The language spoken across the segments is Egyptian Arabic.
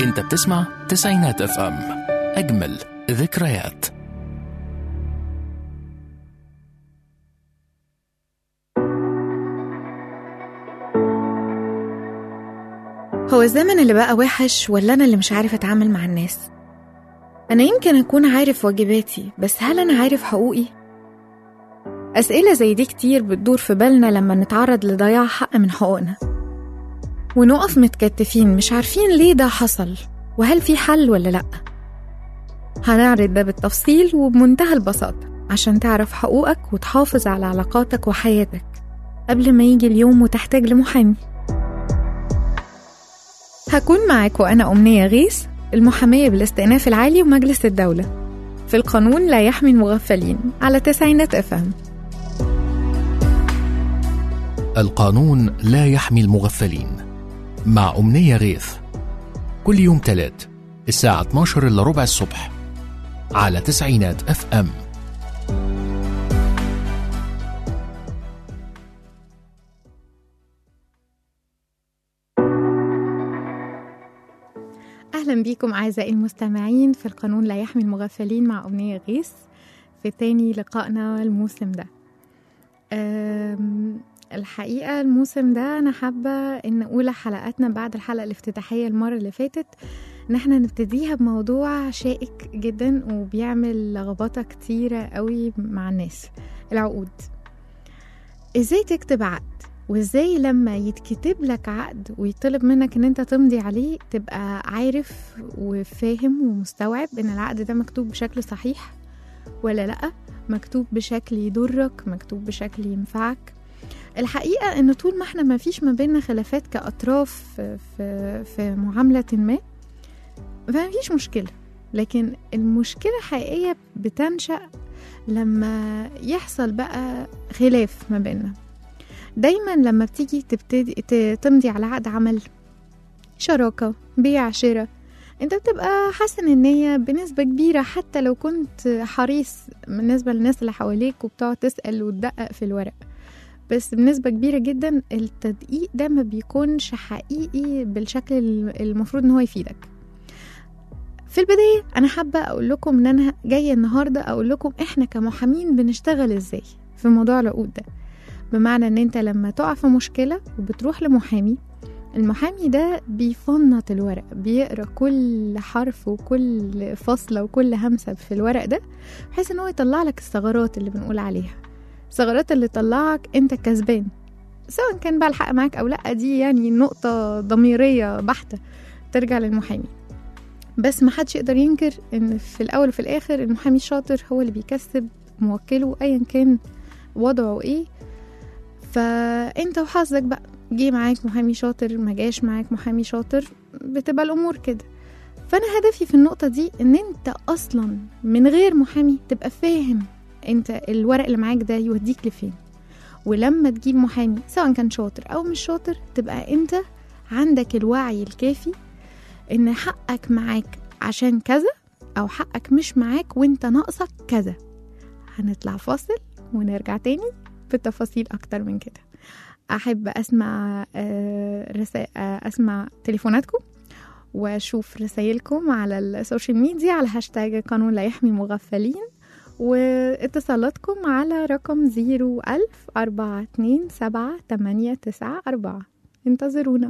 انت بتسمع تسعينات اف ام اجمل ذكريات هو الزمن اللي بقى وحش ولا أنا اللي مش عارف أتعامل مع الناس؟ أنا يمكن أكون عارف واجباتي بس هل أنا عارف حقوقي؟ أسئلة زي دي كتير بتدور في بالنا لما نتعرض لضياع حق من حقوقنا ونقف متكتفين مش عارفين ليه ده حصل وهل في حل ولا لأ هنعرض ده بالتفصيل وبمنتهى البساطة عشان تعرف حقوقك وتحافظ على علاقاتك وحياتك قبل ما يجي اليوم وتحتاج لمحامي هكون معاك وأنا أمنية غيث المحامية بالاستئناف العالي ومجلس الدولة في القانون لا يحمي المغفلين على تسعينات أفهم القانون لا يحمي المغفلين مع أمنية غيث كل يوم تلات الساعة 12 إلا ربع الصبح على تسعينات اف ام أهلا بيكم أعزائي المستمعين في القانون لا يحمي المغفلين مع أمنية غيث في تاني لقائنا الموسم ده أم، الحقيقة الموسم ده أنا حابة إن أولى حلقاتنا بعد الحلقة الافتتاحية المرة اللي فاتت إن احنا نبتديها بموضوع شائك جدا وبيعمل لخبطة كتيرة قوي مع الناس العقود ازاي تكتب عقد وازاي لما يتكتب لك عقد ويطلب منك ان انت تمضي عليه تبقى عارف وفاهم ومستوعب ان العقد ده مكتوب بشكل صحيح ولا لا مكتوب بشكل يضرك مكتوب بشكل ينفعك الحقيقة ان طول ما احنا ما فيش ما بيننا خلافات كأطراف في, في, في معاملة ما فما فيش مشكلة لكن المشكلة الحقيقية بتنشأ لما يحصل بقى خلاف ما بيننا دايما لما بتيجي تبتدي ت- تمضي على عقد عمل شراكة بيع شراء انت بتبقى حاسن النية بنسبة كبيرة حتى لو كنت حريص بالنسبة للناس اللي حواليك وبتقعد تسأل وتدقق في الورق بس بنسبة كبيرة جدا التدقيق ده ما بيكونش حقيقي بالشكل ال- المفروض ان هو يفيدك في البداية أنا حابة أقول لكم إن أنا جاية النهاردة أقول لكم إحنا كمحامين بنشتغل إزاي في موضوع العقود ده بمعنى إن أنت لما تقع في مشكلة وبتروح لمحامي المحامي ده بيفنط الورق بيقرا كل حرف وكل فصلة وكل همسة في الورق ده بحيث إن هو يطلع لك الثغرات اللي بنقول عليها الثغرات اللي طلعك أنت كسبان سواء كان بقى الحق معاك أو لأ دي يعني نقطة ضميرية بحتة ترجع للمحامي بس ما حدش يقدر ينكر ان في الاول وفي الاخر المحامي الشاطر هو اللي بيكسب موكله ايا كان وضعه ايه فانت وحظك بقى جه معاك محامي شاطر ما جاش معاك محامي شاطر بتبقى الامور كده فانا هدفي في النقطه دي ان انت اصلا من غير محامي تبقى فاهم انت الورق اللي معاك ده يوديك لفين ولما تجيب محامي سواء كان شاطر او مش شاطر تبقى انت عندك الوعي الكافي ان حقك معاك عشان كذا او حقك مش معاك وانت ناقصك كذا هنطلع فاصل ونرجع تاني بتفاصيل اكتر من كده احب اسمع آه، رسا... آه، اسمع تليفوناتكم واشوف رسايلكم على السوشيال ميديا على هاشتاج قانون لا يحمي المغفلين واتصالاتكم على رقم زيرو ألف أربعة اتنين سبعة تمانية تسعة أربعة انتظرونا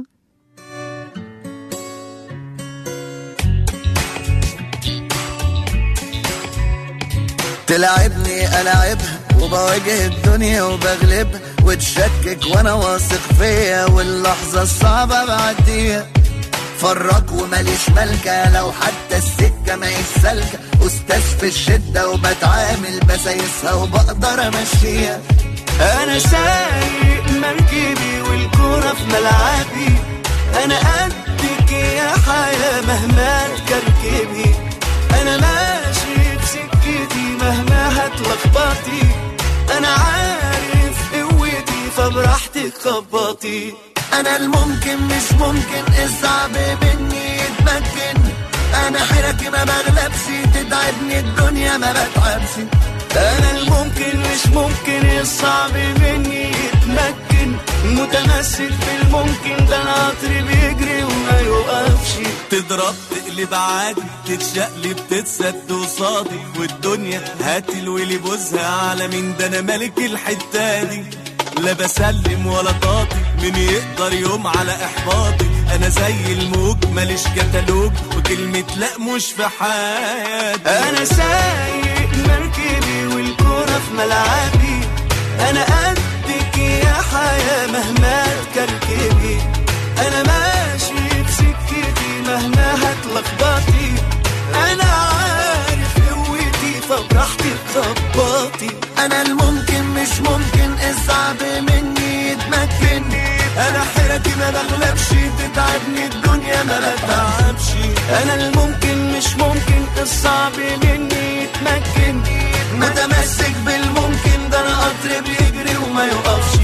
تلعبني ألعبها وبواجه الدنيا وبغلبها وتشكك وانا واثق فيا واللحظة الصعبة بعديها فرق وماليش ملكة لو حتى السكة ما سالكة أستاذ في الشدة وبتعامل بسايسها وبقدر أمشيها انا سايق مركبي والكرة في ملعبي انا قدك يا حياة مهما تكركبي انا ماشي في سكتي مهما هتلخبطي انا عارف قوتي فبراحتك خبطي أنا الممكن مش ممكن الصعب مني يتمكن أنا حيرتي ما بغلبش تتعبني الدنيا ما بتعبش انا الممكن مش ممكن الصعب مني يتمكن ممكن متمسك بالممكن ده القطر بيجري وما يوقفش تضرب تقلب عادي تتشقلب تتسد وصادي والدنيا هات الولي بوزها على مين ده انا ملك الحته دي لا بسلم ولا طاطي مين يقدر يوم على احباطي انا زي الموج ماليش كتالوج وكلمة لا مش في حياتي انا سايق مركبي والكورة في ملعبي انا قدك يا حياة مهما تكركبي انا ماشي بسكتي مهما هتلخبطي انا عارف قوتي فبراحتك خبطي انا الممكن مش ممكن الصعب مني يتمكن انا حيرتي ما بغلبش تتعبني الدنيا ما بتعبش انا الممكن مش ممكن الصعب مني يتمكن متمسك بالممكن ده انا قطر بيجري وما يقفش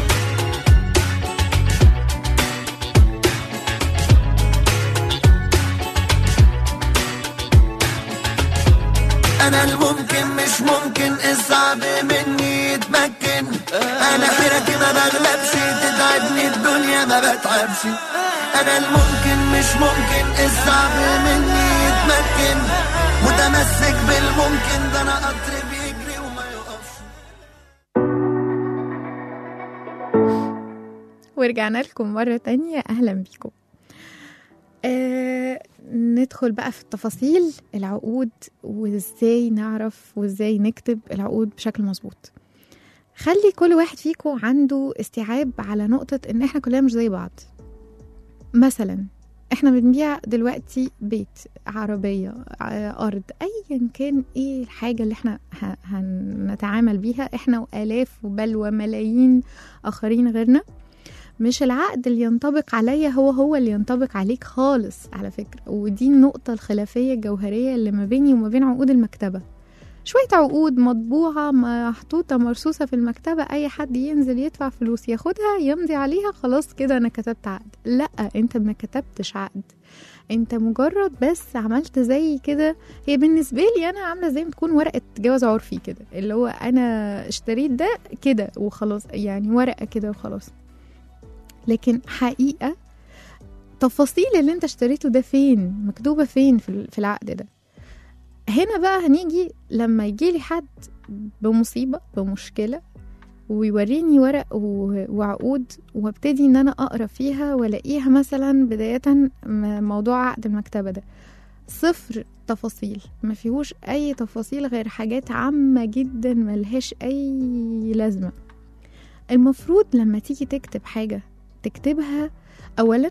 انا الممكن مش ممكن الصعب مني يتمكن انا حيرتي ما بغلبش تتعبني الدنيا ما بتعبش انا الممكن مش ممكن الصعب مني يتمكن متمسك بالممكن ده انا قطر بيجري وما يقفش ورجعنا لكم مرة تانية أهلا بيكم آه ندخل بقى في التفاصيل العقود وازاي نعرف وازاي نكتب العقود بشكل مظبوط خلي كل واحد فيكم عنده استيعاب على نقطة ان احنا كلنا مش زي بعض مثلا احنا بنبيع دلوقتي بيت عربية ع- أرض أيا كان ايه الحاجة اللي احنا ه- هنتعامل بيها احنا وآلاف بل وملايين آخرين غيرنا مش العقد اللي ينطبق عليا هو هو اللي ينطبق عليك خالص على فكرة ودي النقطة الخلافية الجوهرية اللي ما بيني وما بين عقود المكتبة شوية عقود مطبوعة محطوطة مرصوصة في المكتبة أي حد ينزل يدفع فلوس ياخدها يمضي عليها خلاص كده أنا كتبت عقد لا أنت ما كتبتش عقد أنت مجرد بس عملت زي كده هي بالنسبة لي أنا عاملة زي ما تكون ورقة جواز عرفي كده اللي هو أنا اشتريت ده كده وخلاص يعني ورقة كده وخلاص لكن حقيقة تفاصيل اللي انت اشتريته ده فين مكتوبة فين في ال- في العقد ده هنا بقى هنيجي لما يجيلي حد بمصيبة بمشكلة ويوريني ورق و- وعقود وابتدي ان انا اقرا فيها والاقيها مثلا بداية م- موضوع عقد المكتبة ده صفر تفاصيل ما فيهوش اي تفاصيل غير حاجات عامة جدا ملهاش اي لازمة المفروض لما تيجي تكتب حاجة تكتبها اولا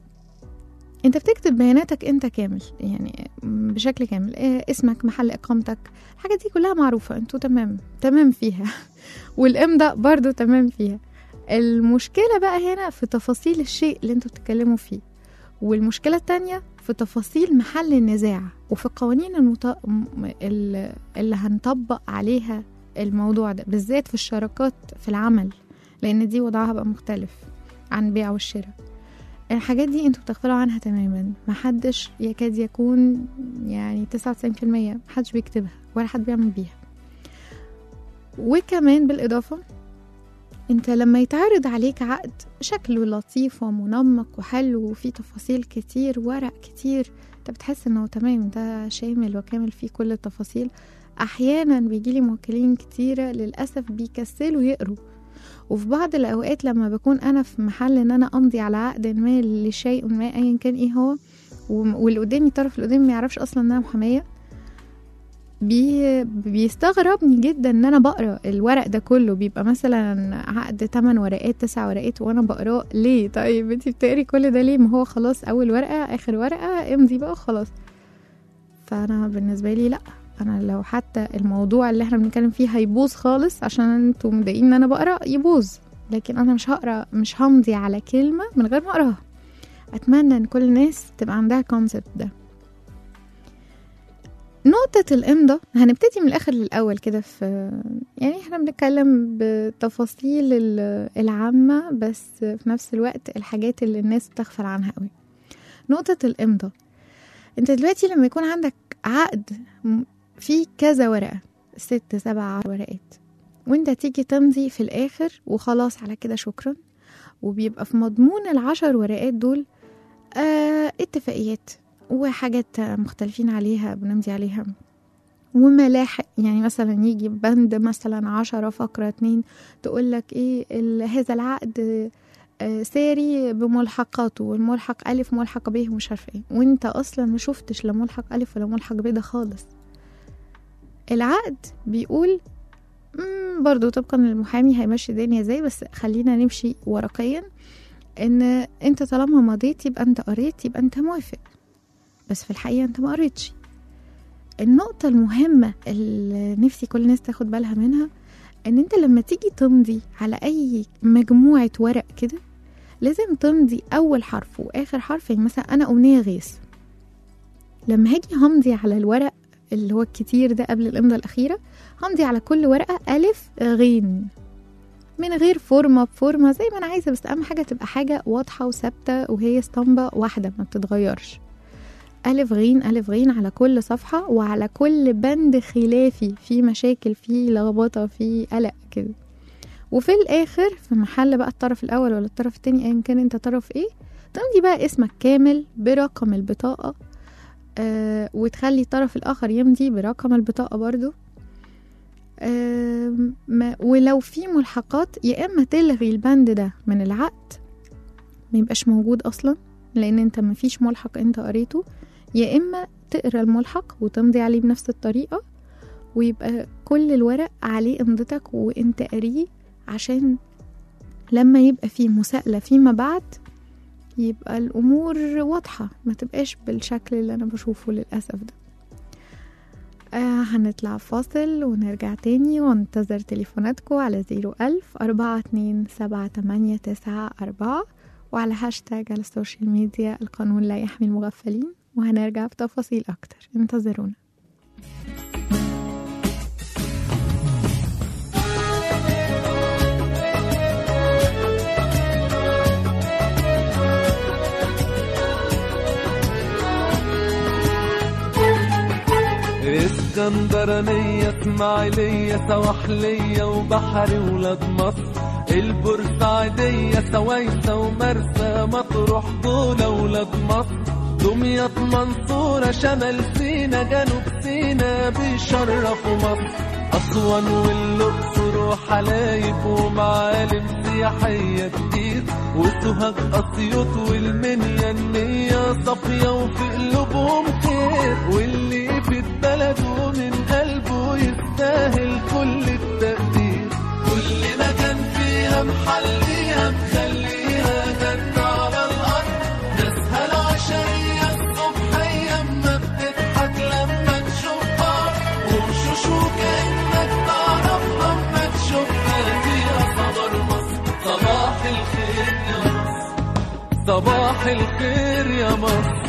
انت بتكتب بياناتك انت كامل يعني بشكل كامل إيه اسمك محل اقامتك الحاجات دي كلها معروفة انتوا تمام تمام فيها والامضاء برضو تمام فيها المشكلة بقى هنا في تفاصيل الشيء اللي انتوا بتتكلموا فيه والمشكلة التانية في تفاصيل محل النزاع وفي القوانين المط... م- ال- اللي هنطبق عليها الموضوع ده بالذات في الشراكات في العمل لان دي وضعها بقى مختلف عن البيع والشراء الحاجات دي انتوا بتغفلوا عنها تماما محدش يكاد يكون يعني تسعة وتسعين في المية محدش بيكتبها ولا حد بيعمل بيها وكمان بالإضافة انت لما يتعرض عليك عقد شكله لطيف ومنمق وحلو وفيه تفاصيل كتير ورق كتير انت بتحس انه تمام ده شامل وكامل فيه كل التفاصيل احيانا بيجيلي موكلين كتيرة للأسف بيكسلوا يقروا وفي بعض الأوقات لما بكون أنا في محل إن أنا أمضي على عقد ما لشيء ما أيا كان إيه هو وم- واللي قدامي الطرف اللي قدامي ما يعرفش أصلا إن أنا محامية بي بيستغربني جدا ان انا بقرا الورق ده كله بيبقى مثلا عقد 8 ورقات 9 ورقات وانا بقراه ليه طيب انتي بتقري كل ده ليه ما هو خلاص اول ورقه اخر ورقه امضي بقى خلاص فانا بالنسبه لي لا انا لو حتى الموضوع اللي احنا بنتكلم فيه هيبوظ خالص عشان انتوا مضايقين ان انا بقرا يبوظ لكن انا مش هقرا مش همضي على كلمه من غير ما اقراها اتمنى ان كل الناس تبقى عندها الكونسبت ده نقطة الإمضة هنبتدي من الآخر للأول كده في يعني احنا بنتكلم بتفاصيل ال- العامة بس في نفس الوقت الحاجات اللي الناس بتغفل عنها قوي نقطة الإمضة انت دلوقتي لما يكون عندك عقد م- فيه كذا ورقة ست سبع ورقات وانت تيجي تمضي في الآخر وخلاص على كده شكرا وبيبقى في مضمون العشر ورقات دول آه اتفاقيات وحاجات مختلفين عليها بنمضي عليها وملاحق يعني مثلا يجي بند مثلا عشرة فقرة اتنين تقولك ايه ال- هذا العقد آه، ساري بملحقاته والملحق ألف ملحق ب ومش عارفة ايه وانت أصلا ما شفتش لا ملحق ألف ولا ملحق ب ده خالص العقد بيقول مم، برضو طبقا للمحامي هيمشي الدنيا ازاي بس خلينا نمشي ورقيا ان انت طالما مضيت يبقى انت قريت يبقى انت موافق بس في الحقيقة انت ما قريتش النقطة المهمة اللي نفسي كل الناس تاخد بالها منها ان انت لما تيجي تمضي على اي مجموعة ورق كده لازم تمضي اول حرف واخر حرف يعني مثلا انا امنية غيث لما هاجي همضي على الورق اللي هو الكتير ده قبل الامضة الاخيرة همضي على كل ورقة الف غين من غير فورمة بفورمة زي ما انا عايزة بس اهم حاجة تبقى حاجة واضحة وثابتة وهي اسطمبة واحدة ما بتتغيرش ألف غين ألف غين على كل صفحة وعلى كل بند خلافي في مشاكل في لخبطة في قلق كده وفي الآخر في محل بقى الطرف الأول ولا الطرف التاني أيا كان أنت طرف إيه تمضي بقى اسمك كامل برقم البطاقة آه وتخلي الطرف الآخر يمضي برقم البطاقة برضو آه ما ولو في ملحقات يا إما تلغي البند ده من العقد ما يبقاش موجود أصلا لأن أنت مفيش ملحق أنت قريته يا إما تقرا الملحق وتمضي عليه بنفس الطريقة ويبقى كل الورق عليه امضتك وانت قاريه عشان لما يبقى فيه مساءلة فيما بعد يبقى الأمور واضحة ما تبقاش بالشكل اللي أنا بشوفه للأسف ده آه هنطلع فاصل ونرجع تاني وانتظر تليفوناتكم على زيرو ألف أربعة اتنين سبعة تمانية تسعة أربعة وعلى هاشتاج على السوشيال ميديا القانون لا يحمي المغفلين وهنرجع في تفاصيل أكتر انتظرونا اسكندرانية اسماعيلية سواحلية وبحري ولاد مصر البورسعيدية سويسة ومرسى مطروح دول ولاد مصر دمياط منصورة شمال سينا جنوب سينا بيشرفوا مصر أسوان والأقصر وحلايب ومعالم سياحية كتير وسوهاج أسيوط والمنيا النية صافية وفي قلوبهم خير واللي في بلده من قلبه يستاهل كل التقدير كل مكان فيها محليها مخليها جنة على الأرض ناسها العشرية الصبحية أما بتضحك لما تشوفها وشوش وكأنك تعرفها أما تشوفها فيها صبر مصر صباح الخير يا مصر صباح الخير يا مصر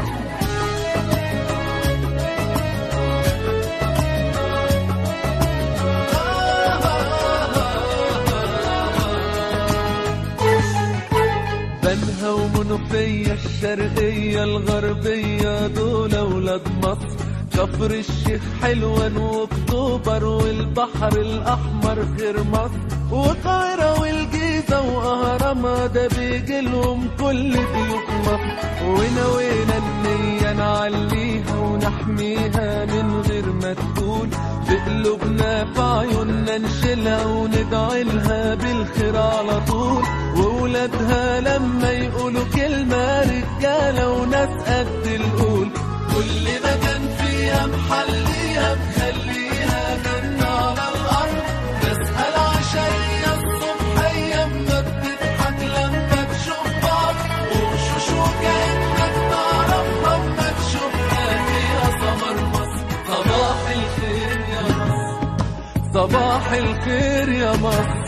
بنها ومنوفية الشرقية الغربية دول أولاد مصر كفر الشيخ حلوان واكتوبر والبحر الأحمر غير مصر والقاهرة والجيزة وأهرامها ده بيجيلهم كل ضيوف مصر ونوينا النية نعليها ونحميها من غير ما تقول بقلوبنا في عيوننا نشيلها وندعي لها بالخير على طول وولادها لما يقولوا كلمة رجالة وناس قد القول كل مكان فيها محليها مخليها جنة على الأرض ناسها العشية الصبحية أما بتضحك لما تشوف بعض وشوش وكأنك تعرفها أما تشوفها فيها سمر مصر صباح الخير يا مصر صباح الخير يا مصر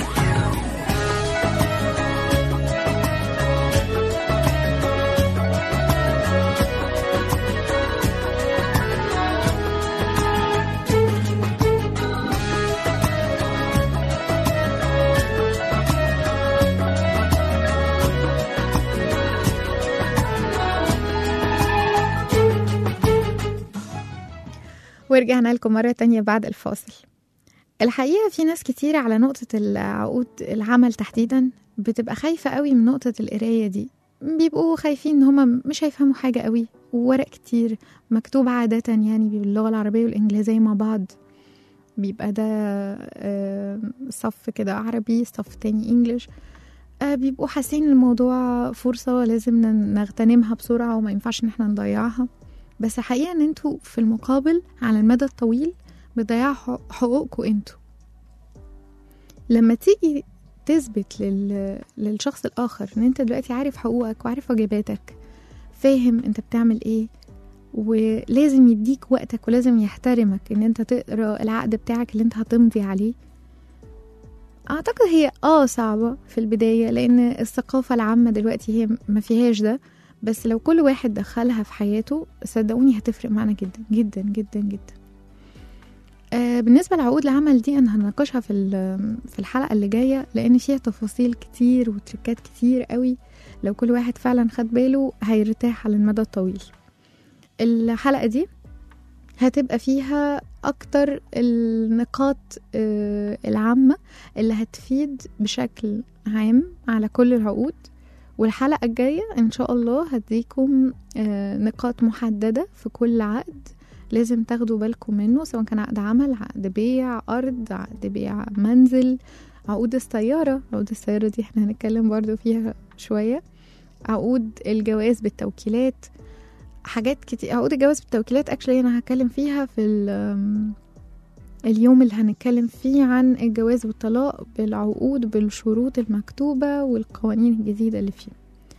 ورجعنا لكم مرة تانية بعد الفاصل الحقيقة في ناس كتير على نقطة العقود العمل تحديدا بتبقى خايفة قوي من نقطة القراية دي بيبقوا خايفين ان هما مش هيفهموا حاجة قوي وورق كتير مكتوب عادة يعني باللغة العربية والإنجليزية مع بعض بيبقى ده آه، صف كده عربي صف تاني انجليش آه، بيبقوا حاسين الموضوع فرصة لازم ن- نغتنمها بسرعة وما ينفعش ان احنا نضيعها بس الحقيقة ان انتوا في المقابل على المدى الطويل بتضيعوا حق- حقوقكم انتوا لما تيجي تثبت لل... للشخص الآخر ان انت دلوقتي عارف حقوقك وعارف واجباتك فاهم انت بتعمل ايه ولازم يديك وقتك ولازم يحترمك ان انت تقرا العقد بتاعك اللي انت هتمضي عليه اعتقد هي اه صعبة في البداية لان الثقافة العامة دلوقتي هي ما فيهاش ده بس لو كل واحد دخلها في حياته صدقوني هتفرق معانا جدا جدا جدا جدا آه بالنسبة لعقود العمل دي أنا هناقشها في ال- في الحلقة اللي جاية لأن فيها تفاصيل كتير وتركات كتير قوي لو كل واحد فعلا خد باله هيرتاح على المدى الطويل الحلقة دي هتبقى فيها أكتر النقاط آه، العامة اللي هتفيد بشكل عام على كل العقود والحلقة الجاية إن شاء الله هديكم آه، نقاط محددة في كل عقد لازم تاخدوا بالكم منه سواء كان عقد عمل عقد بيع أرض عقد بيع منزل عقود السيارة عقود السيارة دي احنا هنتكلم برضو فيها شوية عقود الجواز بالتوكيلات حاجات كتير عقود الجواز بالتوكيلات اكشلي انا هتكلم فيها في ال- اليوم اللي هنتكلم فيه عن الجواز والطلاق بالعقود بالشروط المكتوبة والقوانين الجديدة اللي فيه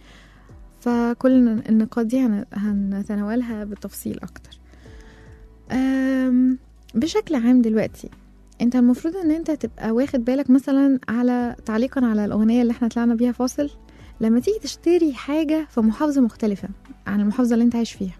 فكل النقاط دي هن- هنتناولها بالتفصيل أكتر أم، بشكل عام دلوقتي انت المفروض ان انت تبقى واخد بالك مثلا على تعليقا على الاغنيه اللي احنا طلعنا بيها فاصل لما تيجي تشتري حاجه في محافظه مختلفه عن المحافظه اللي انت عايش فيها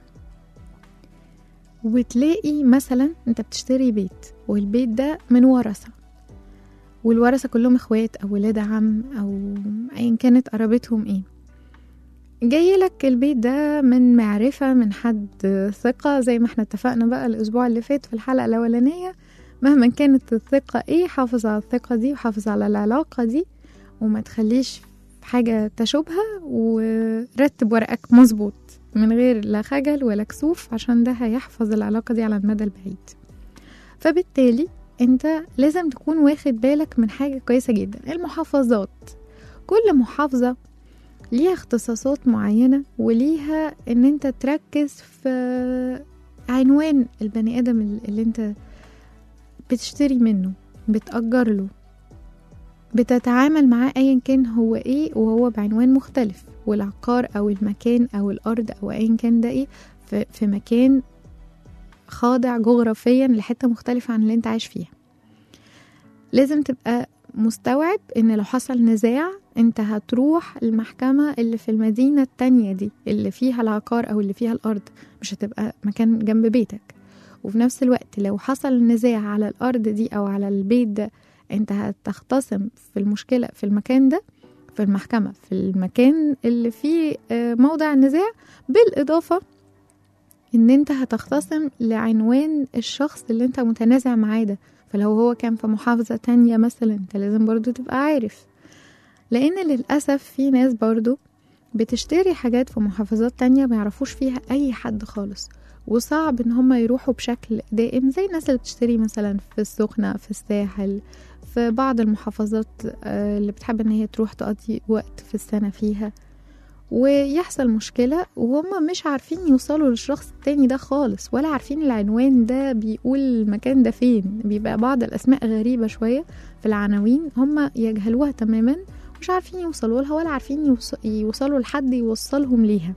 وتلاقي مثلا انت بتشتري بيت والبيت ده من ورثه والورثه كلهم اخوات او ولاد عم او ايا كانت قرابتهم ايه جاي لك البيت ده من معرفة من حد ثقة زي ما احنا اتفقنا بقى الأسبوع اللي فات في الحلقة الأولانية مهما كانت الثقة ايه حافظ على الثقة دي وحافظ على العلاقة دي وما تخليش حاجة تشوبها ورتب ورقك مظبوط من غير لا خجل ولا كسوف عشان ده هيحفظ العلاقة دي على المدى البعيد فبالتالي انت لازم تكون واخد بالك من حاجة كويسة جدا المحافظات كل محافظة ليها اختصاصات معينة وليها ان انت تركز في عنوان البني ادم اللي انت بتشتري منه بتأجر له بتتعامل معاه ايا كان هو ايه وهو بعنوان مختلف والعقار او المكان او الارض او ايا كان ده ايه في, في مكان خاضع جغرافيا لحتة مختلفة عن اللي انت عايش فيها لازم تبقى مستوعب ان لو حصل نزاع انت هتروح المحكمة اللي في المدينة التانية دي اللي فيها العقار او اللي فيها الارض مش هتبقى مكان جنب بيتك وفي نفس الوقت لو حصل نزاع على الارض دي او على البيت ده انت هتختصم في المشكلة في المكان ده في المحكمة في المكان اللي فيه آه، موضع النزاع بالإضافة ان انت هتختصم لعنوان الشخص اللي انت متنازع معاه ده فلو هو كان في محافظة تانية مثلا انت لازم برضو تبقى عارف لان للأسف في ناس برضو بتشتري حاجات في محافظات تانية ما يعرفوش فيها اي حد خالص وصعب ان هم يروحوا بشكل دائم زي الناس اللي بتشتري مثلا في السخنة في الساحل في بعض المحافظات آه، اللي بتحب ان هي تروح تقضي وقت في السنة فيها ويحصل مشكلة وهم مش عارفين يوصلوا للشخص التاني ده خالص ولا عارفين العنوان ده بيقول المكان ده فين بيبقى بعض الأسماء غريبة شوية في العناوين هم يجهلوها تماما مش عارفين يوصلوا لها ولا عارفين يوص- يوصلوا لحد يوصلهم ليها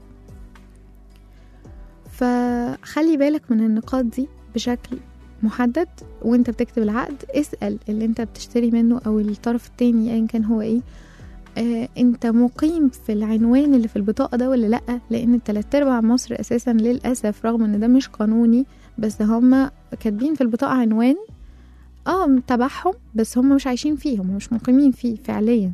فخلي بالك من النقاط دي بشكل محدد وانت بتكتب العقد اسأل اللي انت بتشتري منه او الطرف التاني ايا كان هو ايه آه انت مقيم في العنوان اللي في البطاقة ده ولا لأ لان تلات ارباع مصر اساسا للأسف رغم ان ده مش قانوني بس هما كاتبين في البطاقة عنوان اه تبعهم بس هم مش عايشين فيه هم مش مقيمين فيه فعليا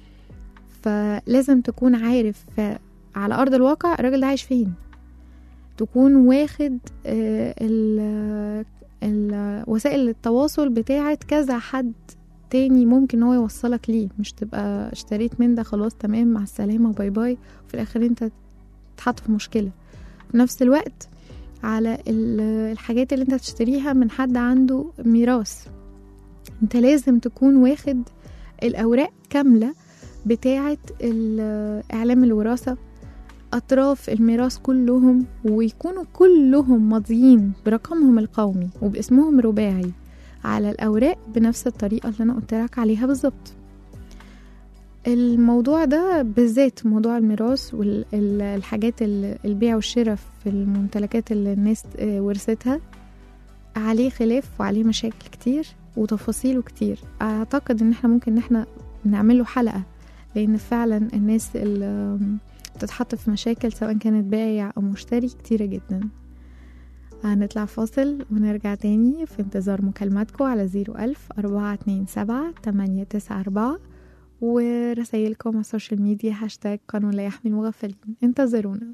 فلازم تكون عارف ف- على أرض الواقع الراجل ده عايش فين تكون واخد آه، ال- ال- وسائل التواصل بتاعت كذا حد تاني ممكن هو يوصلك ليه مش تبقى اشتريت من ده خلاص تمام مع السلامة وباي باي وفي الآخر انت تتحط في مشكلة في نفس الوقت على ال- الحاجات اللي انت تشتريها من حد عنده ميراث انت لازم تكون واخد الأوراق كاملة بتاعة ال- إعلام الوراثة أطراف الميراث كلهم ويكونوا كلهم ماضيين برقمهم القومي وباسمهم رباعي على الأوراق بنفس الطريقة اللي أنا قلت لك عليها بالظبط الموضوع ده بالذات موضوع الميراث والحاجات البيع والشراء في الممتلكات اللي الناس آه، ورثتها عليه خلاف وعليه مشاكل كتير وتفاصيله كتير اعتقد ان احنا ممكن ان احنا نعمله حلقة لان فعلا الناس اللي بتتحط في مشاكل سواء كانت بائع او مشتري كتيرة جدا هنطلع فاصل ونرجع تاني في انتظار مكالماتكم على زيرو ألف أربعة اتنين سبعة تمانية تسعة أربعة ورسايلكم على السوشيال ميديا هاشتاج قانون لا يحمي المغفلين انتظرونا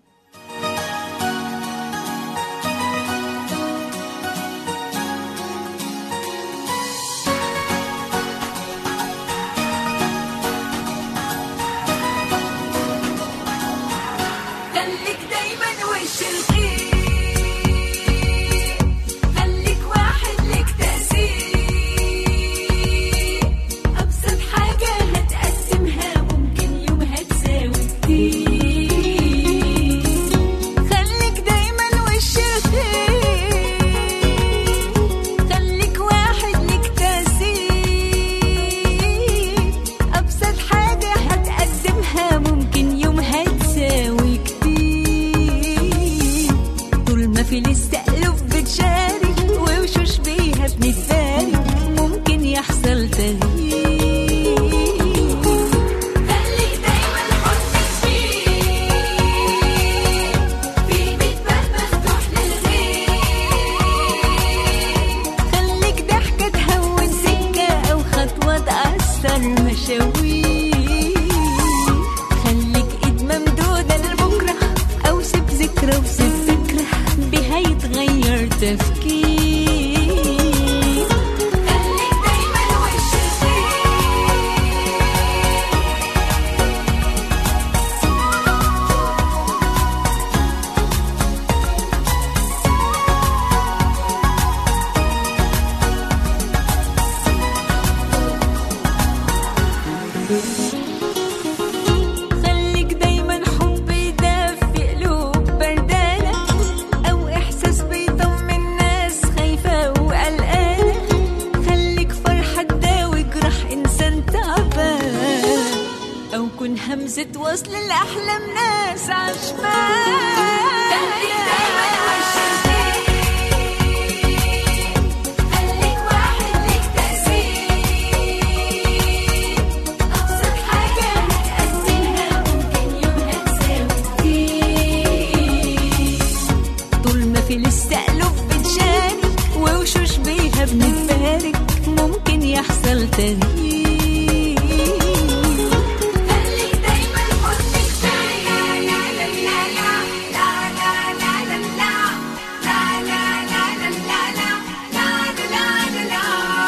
خليك دايما وش الخير خليك واحد لك تأثير أبسط حاجة هتقسمها ممكن يومها تساوي كتير خليك دايما وش الخير خليك واحد لك تأثير أبسط حاجة هتقدمها ممكن يومها تساوي كتير طول ما في لسه قلوب بتشارك ووشوش بيها بنتبارك ممكن يحصل تغيير خليك دايما حضنك فيه في بيت باب مفتوح للغير خليك ضحكة تهون سكة أو خطوة تأثر مشاوير خليك إيد ممدودة لبكرة أو سيب ذكرى وسيب فكرة بها يتغير تفكير خليك دايما وش الخير خليك دايما حب يدفي قلوب بردانة أو إحساس بيطمن ناس خايفة وقلقانة خليك فرحة تداوي جرح إنسان تعبان أو كن همزة وصل لأحلام ناس عشمان خليك دايما وش خليك واحد ليك تأثير أبسط حاجة هتقسمها ممكن يومها تساوي كتير طول ما في لسه قلوب بتشارك ووشوش بيها بنتبارك ممكن يحصل تغيير خليك دايما حضنك فيا لا لا لا لا لا لا لا لا لا لا لا لا لا لا لا لا لا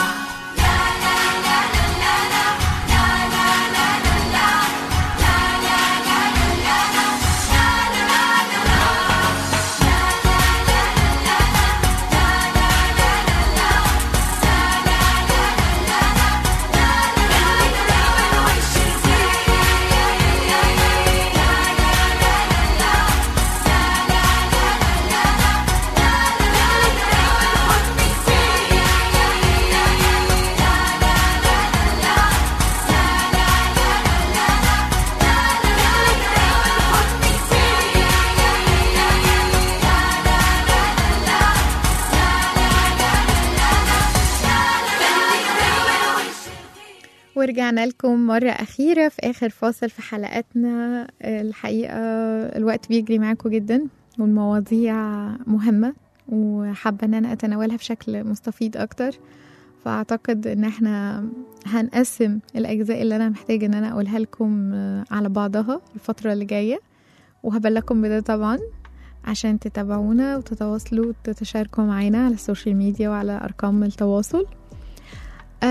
ورجعنا لكم مرة أخيرة في آخر فاصل في حلقتنا الحقيقة الوقت بيجري معاكم جدا والمواضيع مهمة وحابة إن أنا أتناولها بشكل مستفيض أكتر فأعتقد إن احنا هنقسم الأجزاء اللي أنا محتاجة إن أنا أقولها لكم على بعضها الفترة اللي جاية وهبلغكم بده طبعا عشان تتابعونا وتتواصلوا وتتشاركوا معانا على السوشيال ميديا وعلى أرقام التواصل آه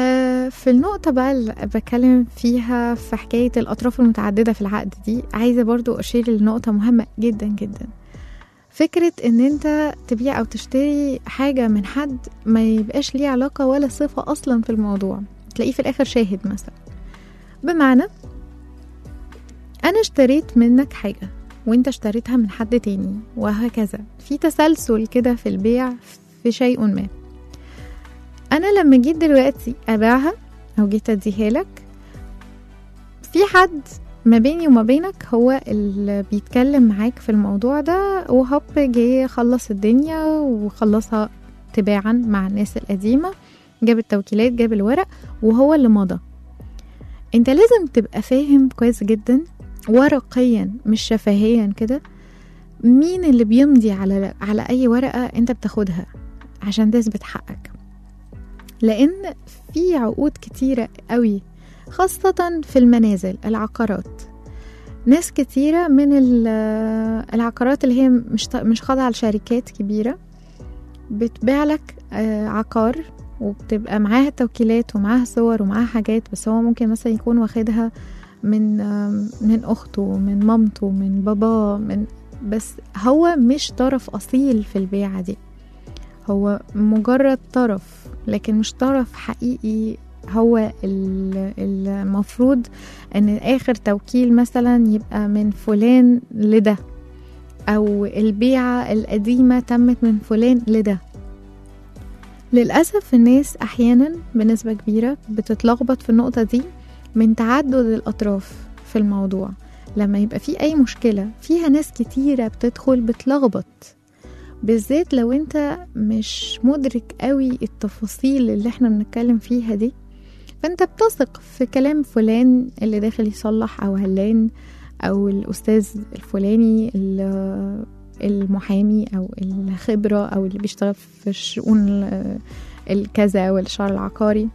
آه، في النقطة بقى اللي بتكلم فيها في حكاية الأطراف المتعددة في العقد دي عايزة برضو أشير لنقطة مهمة جدا جدا فكرة إن أنت تبيع أو تشتري حاجة من حد ما يبقاش ليه علاقة ولا صفة أصلا في الموضوع تلاقيه في الآخر شاهد مثلا بمعنى أنا اشتريت منك حاجة وانت اشتريتها من حد تاني وهكذا في تسلسل كده في البيع في شيء ما انا لما جيت دلوقتي ابيعها او جيت اديها لك في حد ما بيني وما بينك هو اللي بيتكلم معاك في الموضوع ده وهوب جه خلص الدنيا وخلصها تباعا مع الناس القديمة جاب التوكيلات جاب الورق وهو اللي مضى انت لازم تبقى فاهم كويس جدا ورقيا مش شفهيا كده مين اللي بيمضي على على اي ورقة انت بتاخدها عشان تثبت حقك لان في عقود كتيرة قوي خاصة في المنازل العقارات ناس كتيرة من ال- العقارات اللي هي مش مش خاضعة لشركات كبيرة بتبيع لك آه، عقار وبتبقى معاها توكيلات ومعاها صور ومعاها حاجات بس هو ممكن مثلا يكون واخدها من آم، من اخته من مامته من باباه من بس هو مش طرف اصيل في البيعة دي هو مجرد طرف لكن مش طرف حقيقي هو ال- المفروض ان اخر توكيل مثلا يبقى من فلان لده او البيعة القديمة تمت من فلان لده للأسف الناس أحيانا بنسبة كبيرة بتتلخبط في النقطة دي من تعدد الأطراف في الموضوع لما يبقى في أي مشكلة فيها ناس كتيرة بتدخل بتلخبط بالذات لو انت مش مدرك قوي التفاصيل اللي احنا بنتكلم فيها دي فانت بتثق في كلام فلان اللي داخل يصلح او علان او الاستاذ الفلاني ال- المحامي او الخبرة او اللي بيشتغل في الشؤون ال- الكذا والشعر العقاري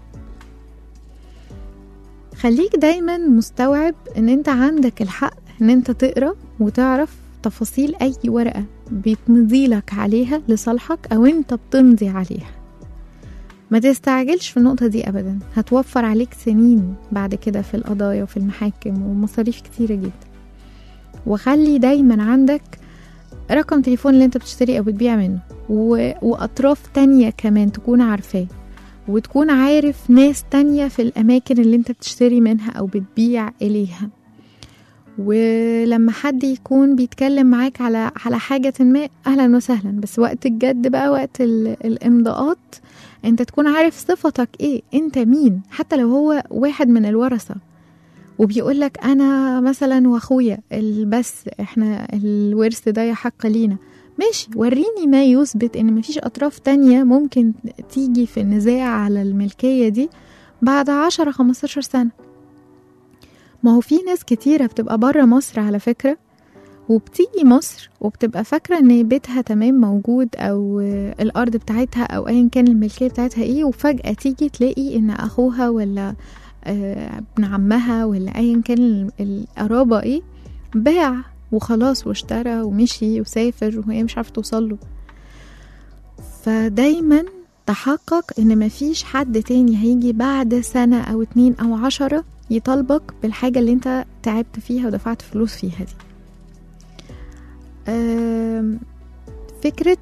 خليك دايما مستوعب ان انت عندك الحق ان انت تقرا وتعرف تفاصيل اي ورقة بيتمضي لك عليها لصالحك او انت بتمضي عليها ما تستعجلش في النقطة دي أبدا هتوفر عليك سنين بعد كده في القضايا وفي المحاكم ومصاريف كتيرة جدا وخلي دايما عندك رقم تليفون اللي انت بتشتري او بتبيع منه و... واطراف تانية كمان تكون عارفاه وتكون عارف ناس تانية في الأماكن اللي انت بتشتري منها أو بتبيع إليها ولما حد يكون بيتكلم معاك على على حاجة ما أهلا وسهلا بس وقت الجد بقى وقت ال- الإمضاءات انت تكون عارف صفتك ايه انت مين حتى لو هو واحد من الورثة وبيقول لك انا مثلا واخويا ال- بس احنا الورث ده يحق لينا ماشي وريني ما يثبت ان مفيش اطراف تانية ممكن تيجي في النزاع على الملكية دي بعد عشرة خمستاشر سنة ما هو في ناس كتيرة بتبقى برا مصر على فكرة وبتيجي مصر وبتبقى فاكرة ان بيتها تمام موجود او آه، الارض بتاعتها او ايا كان الملكية بتاعتها ايه وفجأة تيجي تلاقي ان اخوها ولا آه، ابن عمها ولا ايا كان ال- القرابة ايه باع وخلاص واشترى ومشي وسافر وهي مش عارفة توصله فدايما تحقق ان مفيش حد تاني هيجي بعد سنة او اتنين او عشرة يطالبك بالحاجة اللي انت تعبت فيها ودفعت فلوس فيها دي آم، فكرة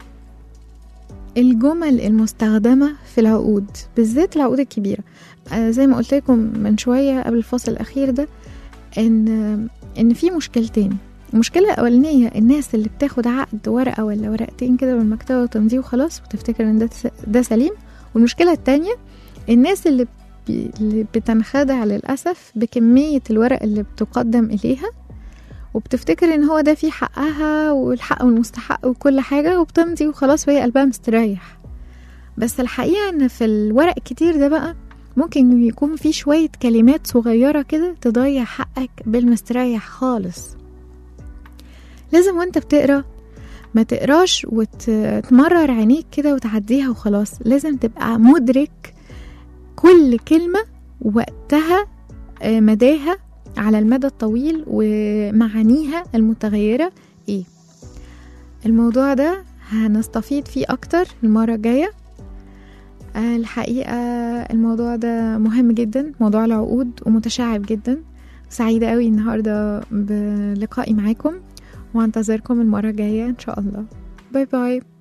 الجمل المستخدمة في العقود بالذات العقود الكبيرة آه، زي ما قلت لكم من شوية قبل الفصل الأخير ده إن إن في مشكلتين المشكلة الأولانية الناس اللي بتاخد عقد ورقة ولا ورقتين كده من المكتبة وتمضيه وخلاص وتفتكر إن ده ده سليم والمشكلة التانية الناس اللي بي- اللي بتنخدع للأسف بكمية الورق اللي بتقدم إليها وبتفتكر ان هو ده فيه حقها والحق والمستحق وكل حاجة وبتمضي وخلاص وهي قلبها مستريح بس الحقيقة ان في الورق الكتير ده بقى ممكن يكون فيه شوية كلمات صغيرة كده تضيع حقك بالمستريح خالص لازم وانت بتقرا ما تقراش وتمرر عينيك كده وتعديها وخلاص لازم تبقى مدرك كل كلمة وقتها آه، مداها على المدى الطويل ومعانيها المتغيرة ايه الموضوع ده هنستفيد فيه اكتر المرة الجاية آه، الحقيقة الموضوع ده مهم جدا موضوع العقود ومتشعب جدا سعيدة قوي النهاردة بلقائي معاكم وانتظركم المرة الجاية إن شاء الله باي باي